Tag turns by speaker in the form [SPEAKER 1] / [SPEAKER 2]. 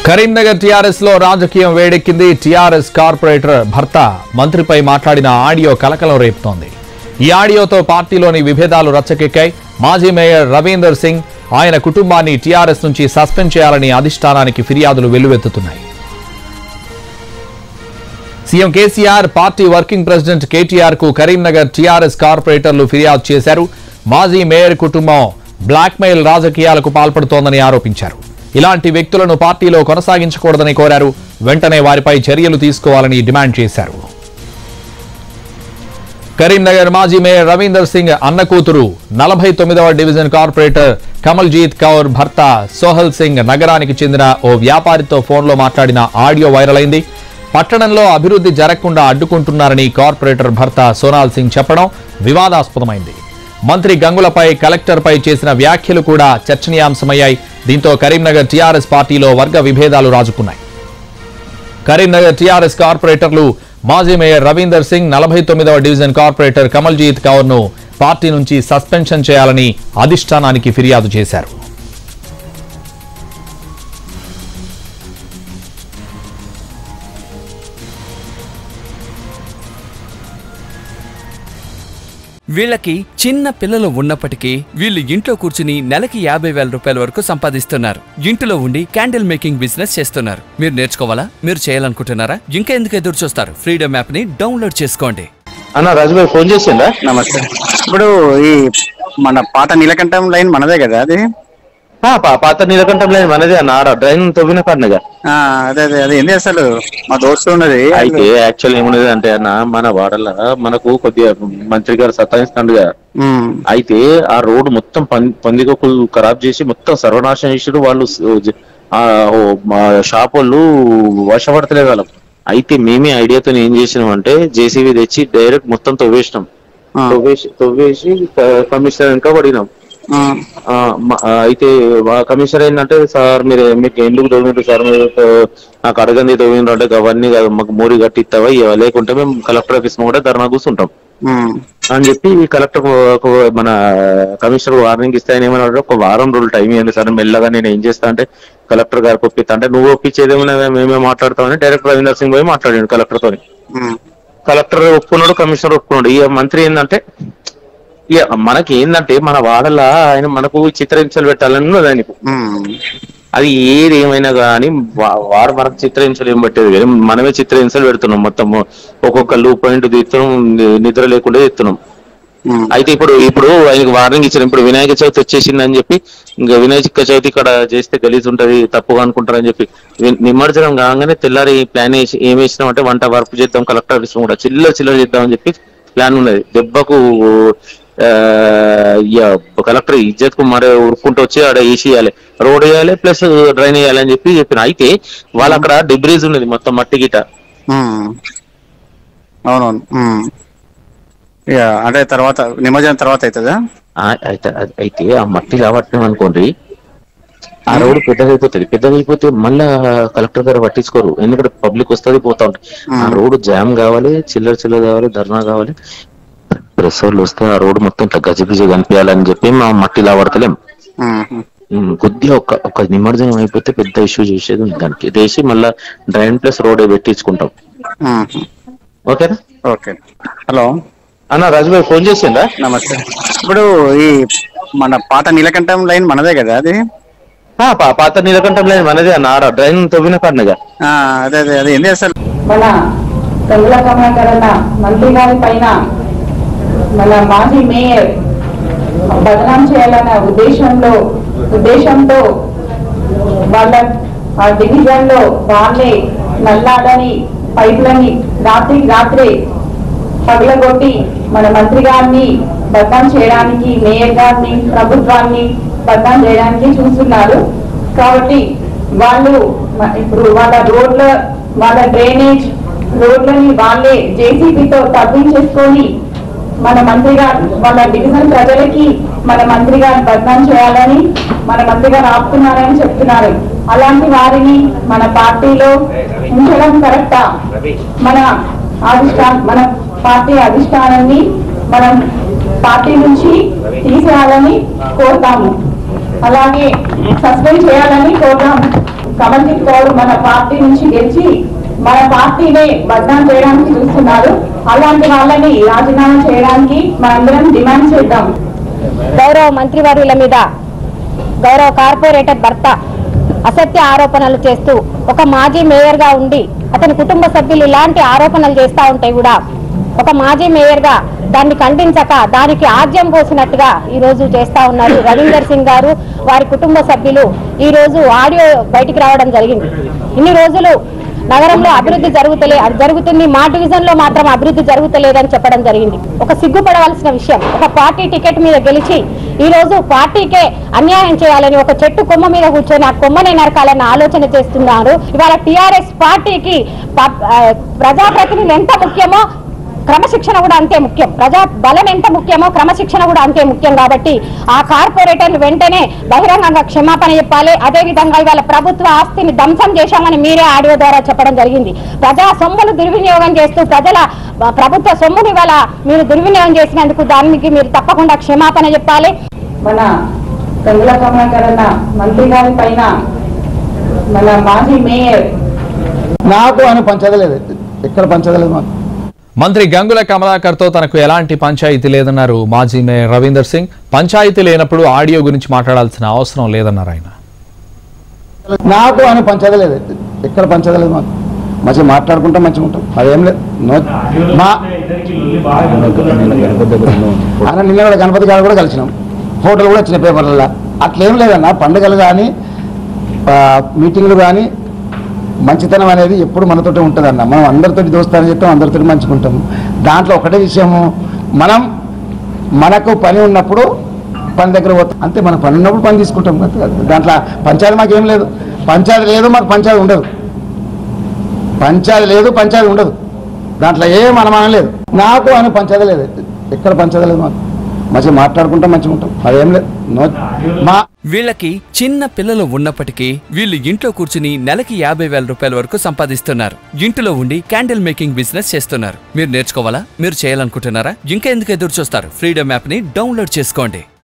[SPEAKER 1] Karimnagar TRS లో రాజకీయం వేడెక్కింది టీఆర్ఎస్ కార్పొరేటర్ భర్త మంత్రిపై మాట్లాడిన ఆడియో కలకలం రేపుతోంది ఈ ఆడియోతో పార్టీలోని విభేదాలు రచ్చకెక్కాయి మాజీ మేయర్ రవీందర్ సింగ్ ఆయన కుటుంబాన్ని టీఆర్ఎస్ నుంచి సస్పెండ్ చేయాలని అధిష్టానానికి ఫిర్యాదులు వెల్లువెత్తుతున్నాయి CM KCR party working president KTR కు కరీంనగర్ టీఆర్ఎస్ కార్పొరేటర్లు ఫిర్యాదు చేశారు మాజీ మేయర్ కుటుంబం బ్లాక్మెయిల్ రాజకీయాలకు పాల్పడుతోందని ఆరోపించారు ఇలాంటి వ్యక్తులను పార్టీలో కొనసాగించకూడదని కోరారు వెంటనే వారిపై చర్యలు తీసుకోవాలని డిమాండ్ చేశారు కరీంనగర్ మాజీ మేయర్ రవీందర్ సింగ్ అన్న కూతురు నలభై తొమ్మిదవ డివిజన్ కార్పొరేటర్ కమల్జీత్ కౌర్ భర్త సోహల్ సింగ్ నగరానికి చెందిన ఓ వ్యాపారితో ఫోన్లో మాట్లాడిన ఆడియో వైరల్ అయింది పట్టణంలో అభివృద్ధి జరగకుండా అడ్డుకుంటున్నారని కార్పొరేటర్ భర్త సోనాల్ సింగ్ చెప్పడం వివాదాస్పదమైంది మంత్రి గంగులపై కలెక్టర్పై చేసిన వ్యాఖ్యలు కూడా చర్చనీయాంశమయ్యాయి దీంతో కరీంనగర్ టీఆర్ఎస్ పార్టీలో వర్గ విభేదాలు రాజుకున్నాయి కరీంనగర్ టీఆర్ఎస్ కార్పొరేటర్లు మాజీ మేయర్ రవీందర్ సింగ్ నలభై తొమ్మిదవ డివిజన్ కార్పొరేటర్ కమల్జీత్ కౌర్ ను పార్టీ నుంచి సస్పెన్షన్ చేయాలని అధిష్టానానికి ఫిర్యాదు చేశారు
[SPEAKER 2] వీళ్ళకి చిన్న పిల్లలు ఉన్నప్పటికీ వీళ్ళు ఇంట్లో కూర్చుని నెలకి యాభై వేల రూపాయల వరకు సంపాదిస్తున్నారు ఇంటిలో ఉండి క్యాండిల్ మేకింగ్ బిజినెస్ చేస్తున్నారు మీరు నేర్చుకోవాలా మీరు చేయాలనుకుంటున్నారా ఇంకా ఎందుకు ఎదురు చూస్తారు ఫ్రీడమ్ యాప్ ని డౌన్లోడ్ చేసుకోండి
[SPEAKER 3] అన్న రాజుభాయ్ ఫోన్ చేసిందా
[SPEAKER 4] నమస్తే ఇప్పుడు ఈ మన పాత నీలకంఠం లైన్ మనదే కదా అది
[SPEAKER 3] ఆ, పా- పాత నీలకంఠం లేదు మనదే అన్న ఆడ డ్రైన్ తవ్విన కారణగా
[SPEAKER 4] ఆ, అదే అదే అది ఏంది అసలు మా దోస్తు ఉన్నది
[SPEAKER 3] అయితే యాక్చువల్ ఏమున్నది అంటే అన్న మన వాడల మనకు కొద్దిగా మంత్రి గారు సతాయిస్తాడు కదా
[SPEAKER 4] ఉమ్,
[SPEAKER 3] అయితే ఆ రోడ్ మొత్తం పం- పందికొక్కులు ఖరాబ్ చేసి మొత్తం సర్వనాశనం చేసారు వాళ్ళు స్- జ- ఆ ఓ మా షాప్ వాళ్ళు వశపడతలేదు వాళ్ళం అయితే మేమే ఐడియాతో ఏం చేసినాం అంటే జేసీబీ తెచ్చి డైరెక్ట్ మొత్తం తవ్వేసినాం
[SPEAKER 4] ఆ,
[SPEAKER 3] తవ్వేసి తవ్వేసి కమిషనర్ ఇంకా పడినాం
[SPEAKER 4] ఆ,
[SPEAKER 3] ఆ, మ- ఆ, అయితే మా కమిషనర్ ఏంటంటే సార్ మీరు మీకు ఎందుకు తవ్విండ్రు సార్ మీరు ఆ, నాకు అడగంది తవ్విండ్రు అంటే అవన్నీ కాదు మాకు మోరీ కట్టిస్తావా ఇవ్వ లేకుంటే మేము కలెక్టర్ ఆఫీస్ కూడా ధర్నా కూర్చుంటాం
[SPEAKER 4] ఉమ్,
[SPEAKER 3] అని చెప్పి కలెక్టర్ మన కమిషనర్ వార్నింగ్ ఇస్తే ఆయన ఏమన్నాడు ఒక వారం రోజులు టైం ఇవ్వండి సార్ మెల్లగా నేను ఏం చేస్తా అంటే కలెక్టర్ గారికి ఒప్పిస్తా అంటే నువ్వు ఒప్పించేది ఏమైనా మేమే మాట్లాడతామని డైరెక్టర్ రవీందర్ సింగ్ పోయి మాట్లాడాడు కలెక్టర్ తోని
[SPEAKER 4] ఉమ్,
[SPEAKER 3] కలెక్టర్ ఒప్పుకున్నాడు కమిషనర్ ఒప్పుకున్నాడు ఇక మంత్రి ఏంటంటే ఇక మనకి ఏంటంటే మన వాడల ఆయన మనకు చిత్రహింసలు పెట్టాలని ఉన్నది ఆయనకు
[SPEAKER 4] ఉమ్,
[SPEAKER 3] అది ఏది ఏమైనా కానీ వాడు మనకు చిత్రహింసలు ఏం పెట్టేది కానీ మనమే చిత్రహింసలు పెడుతున్నాం మొత్తం ఒక్కొక్క లూ పాయింట్ తీస్తున్నాం ని- నిద్ర లేకుండా తీస్తున్నాం
[SPEAKER 4] ఉమ్,
[SPEAKER 3] అయితే ఇప్పుడు ఇప్పుడు ఆయనకి వార్నింగ్ ఇచ్చారు ఇప్పుడు వినాయక చవితి వచ్చేసింది అని చెప్పి ఇంకా వినాయక చవితి ఇక్కడ చేస్తే గలీజ్ ఉంటది తప్పుగా అనుకుంటారు అని చెప్పి వి- నిమజ్జనం కాగానే తెల్లారి ప్లాన్ వేసి ఏం వేసినాం అంటే వంట వర్క్ చేద్దాం కలెక్టర్ ఆఫీస్ కూడా చిల్లర చిల్లర చేద్దాం అని చెప్పి ప్లాన్ ఉన్నది దెబ్బకు ఆ, ఇక కలెక్టర్ ఇజ్జత్ కు మరి ఉరుక్కుంటూ వచ్చి ఆడ వేసి ఇవ్వాలి రోడ్ వేయాలి ప్లస్ డ్రైన్ వేయాలి అని చెప్పి చెప్పిన అయితే వాళ్ళు అక్కడ డిబ్రీజ్ ఉన్నది మొత్తం మట్టి గిట
[SPEAKER 4] ఉమ్. అవునవును ఉమ్. ఇక అంటే తర్వాత నిమజ్జనం తర్వాత అవుతుందా
[SPEAKER 3] ఆ, అయితే అయితే ఆ మట్టి రావట్లేదు అనుకోండి ఆ రోడ్డు పెద్దగా అయిపోతుంది పెద్దగా అయిపోతే మళ్ళా కలెక్టర్ గారు పట్టించుకోరు ఎందుకంటే పబ్లిక్ వస్తుంది పోతా ఉంటారు ఆ రోడ్డు జామ్ కావాలి చిల్లర చిల్లర కావాలి ధర్నా కావాలి ప్రెస్ వాళ్ళు వస్తే ఆ రోడ్డు మొత్తం ఇట్లా గజిబిజి కనిపించాలని చెప్పి మా మట్టి లావడతలేం
[SPEAKER 4] ఉమ్,
[SPEAKER 3] ఉమ్, కొద్దిగా ఒక ఒక నిమజ్జనం అయిపోతే పెద్ద ఇష్యూ చేసేది ఉంది దానికి వేసి మళ్ళా డ్రైన్ ప్లస్ రోడ్ పెట్టించుకుంటాం
[SPEAKER 4] ఉమ్,
[SPEAKER 3] ఓకేనా
[SPEAKER 4] ఓకే హలో
[SPEAKER 3] అన్న రాజుభాయ్ ఫోన్ చేసిందా
[SPEAKER 4] నమస్తే ఇప్పుడు ఈ మన పాత నీలకంఠం లైన్ మనదే కదా అది
[SPEAKER 3] ఆ, పా- పాత నీలకంఠం లేదు మనదే అన్న ఆడ డ్రైన్ తవ్విన కారణగా
[SPEAKER 4] ఆ, అదే అదే అది ఏంది అసలు
[SPEAKER 5] మన గంగుల కమలాకరణ మంత్రి గారి పైన మన మాజీ మేయర్ బదనాం చేయాలన్న ఉద్దేశంలో ఉద్దేశంతో వాళ్ళ ఆ డివిజన్ లో వాళ్ళే నల్లాలని పైపులని రాత్రికి రాత్రే పగలగొట్టి మన మంత్రి గారిని బద్నాం చేయడానికి మేయర్ గారిని ప్రభుత్వాన్ని బద్నాం చేయడానికి చూస్తున్నారు కాబట్టి వాళ్ళు మ- ఇప్పుడు వాళ్ళ రోడ్ల వాళ్ళ డ్రైనేజ్ రోడ్లని వాళ్ళే జేసీబీతో తవ్వించేసుకొని మన మంత్రి గారు వాళ్ళ డివిజన్ ప్రజలకి మన మంత్రి గారిని బద్నాం చేయాలని మన మంత్రి గారు ఆపుతున్నారని చెప్తున్నారు అలాంటి వారిని మన పార్టీలో ఉంచడం కరెక్టా మన అధిష్టాన మన పార్టీ అధిష్టానాన్ని మనం పార్టీ నుంచి తీసేయాలని కోరుతాము అలాగే సస్పెండ్ చేయాలని కోరుతాము కమల్జిత్ కౌర్ మన పార్టీ నుంచి గెలిచి మన పార్టీనే బద్నాం చేయడానికి చూస్తున్నారు అలాంటి వాళ్ళని రాజీనామా చేయడానికి మనందరం డిమాండ్ చేద్దాం
[SPEAKER 6] గౌరవ మంత్రివర్యుల మీద గౌరవ కార్పొరేటర్ భర్త అసత్య ఆరోపణలు చేస్తూ ఒక మాజీ మేయర్ గా ఉండి అతని కుటుంబ సభ్యులు ఇలాంటి ఆరోపణలు చేస్తా ఉంటే కూడా ఒక మాజీ మేయర్ గా దాన్ని ఖండించక దానికి ఆజ్యం పోసినట్టుగా ఈ రోజు చేస్తా ఉన్నారు రవీందర్ సింగ్ గారు వారి కుటుంబ సభ్యులు ఈ రోజు ఆడియో బయటికి రావడం జరిగింది ఇన్ని రోజులు నగరంలో అభివృద్ధి జరుగుతలే అది జరుగుతుంది మా డివిజన్ లో మాత్రం అభివృద్ధి జరుగుతలేదని చెప్పడం జరిగింది ఒక సిగ్గుపడవలసిన విషయం ఒక పార్టీ టికెట్ మీద గెలిచి ఈ రోజు పార్టీకే అన్యాయం చేయాలని ఒక చెట్టు కొమ్మ మీద కూర్చొని ఆ కొమ్మని నరకాలన్న ఆలోచన చేస్తున్నారు ఇవాళ టిఆర్ఎస్ పార్టీకి ప- ఆ, ప్రజాప్రతినిధులు ఎంత ముఖ్యమో క్రమశిక్షణ కూడా అంతే ముఖ్యం ప్రజా బలం ఎంత ముఖ్యమో క్రమశిక్షణ కూడా అంతే ముఖ్యం కాబట్టి ఆ కార్పొరేటర్లు వెంటనే బహిరంగంగా క్షమాపణ చెప్పాలి అదే విధంగా ఇవాళ ప్రభుత్వ ఆస్తిని ధ్వంసం చేశామని మీరే ఆడియో ద్వారా చెప్పడం జరిగింది ప్రజా సొమ్మును దుర్వినియోగం చేస్తూ ప్రజల ఆ, ప్రభుత్వ సొమ్ముని ఇవాళ మీరు దుర్వినియోగం చేసినందుకు దానికి మీరు తప్పకుండా క్షమాపణ చెప్పాలి
[SPEAKER 5] మన గంగుల కమలాకరణ మంత్రి గారి పైన మన మాజీ మేయర్
[SPEAKER 7] నాకు అని పంచదలేదు ఎక్కడ పంచదలేదు మాకు
[SPEAKER 1] మంత్రి గంగుల కమలాకర్ తో తనకు ఎలాంటి పంచాయతీ లేదన్నారు మాజీ మేయర్ రవీందర్ సింగ్ పంచాయతీ లేనప్పుడు ఆడియో గురించి మాట్లాడాల్సిన అవసరం లేదన్నారు ఆయన
[SPEAKER 7] నాకు అని పంచదలేదు ఎక్కడ పంచదలేదు మాకు మంచిగా మాట్లాడుకుంటాం మంచిగా ఉంటాం అదేం లేదు నో మా ఆయన నిన్న కూడా గణపతి గారు కూడా కలిసినాం ఫోటోలు కూడా వచ్చినాయి పేపర్లలో అట్లేం లేదన్న పండుగలు కానీ మీటింగ్లు కానీ మంచితనం అనేది ఎప్పుడు మనతోటే ఉంటుంది అన్న మనం అందరితోటి దోస్తానని చెప్తాం అందరితోటి మంచుకుంటాము దాంట్లో ఒకటే విషయము మనం మనకు పని ఉన్నప్పుడు పని దగ్గర పోతాం అంతే మన పని ఉన్నప్పుడు పని తీసుకుంటాం అంతే. దాంట్లో పంచాయతీ మాకేం లేదు పంచాయతీ లేదు మాకు పంచాయతీ ఉండదు పంచాయతీ లేదు పంచాయతీ ఉండదు దాంట్లో ఏం అనుమానం లేదు నాకు అని పంచాయతీ లేదు ఎక్కడ పంచాయతీ లేదు మాకు మంచిగా మాట్లాడుకుంటాం మంచిగా ఉంటాం అదేం లేదు నో మా
[SPEAKER 2] వీళ్ళకి చిన్న పిల్లలు ఉన్నప్పటికీ వీళ్ళు ఇంట్లో కూర్చుని నెలకి యాభై వేల రూపాయల వరకు సంపాదిస్తున్నారు ఇంటిలో ఉండి క్యాండిల్ మేకింగ్ బిజినెస్ చేస్తున్నారు మీరు నేర్చుకోవాలా మీరు చేయాలనుకుంటున్నారా ఇంకా ఎందుకు ఎదురు చూస్తారు ఫ్రీడమ్ యాప్ ని డౌన్లోడ్ చేసుకోండి